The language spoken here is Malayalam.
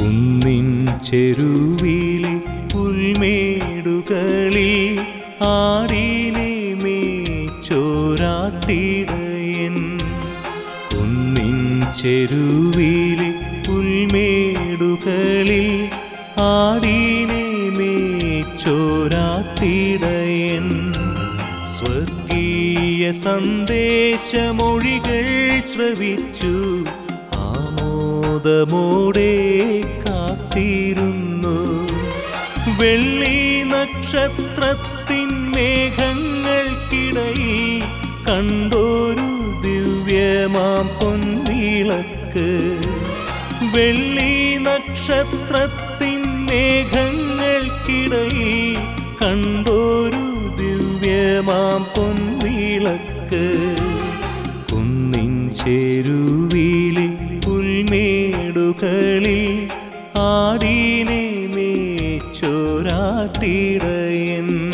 കുന്നിൻ ചെരുവിലെ പുൽമേടുകളിൽ ആടിനെ മേച്ചോരാട്ടിടയൻ കുന്നിൻ ചെരുവിലെ പുൽമേടുകളിൽ ആടിനെ മേച്ചോരാട്ടിടയൻ സ്വർഗീയ സന്ദേശമൊഴികൾ ശ്രവിച്ചു ആമോദമോടെ കാത്തിരുന്നു വെള്ളി നക്ഷത്രത്തിൻ മേഘങ്ങൾക്കിടയിൽ കണ്ടൊരു ദിവ്യമാം പൊൻവിളക്ക് വെള്ളി നക്ഷത്രത്തിൻ മേഘങ്ങൾക്കിടയിൽ കണ്ടൊരു ദിവ്യമാം പൊൻവിളക്ക് കുന്നിൻ ചേരുവിലെ പുൽമേടുകളിൽ ആടിനെ മേച്ചോരാട്ടിടയൻ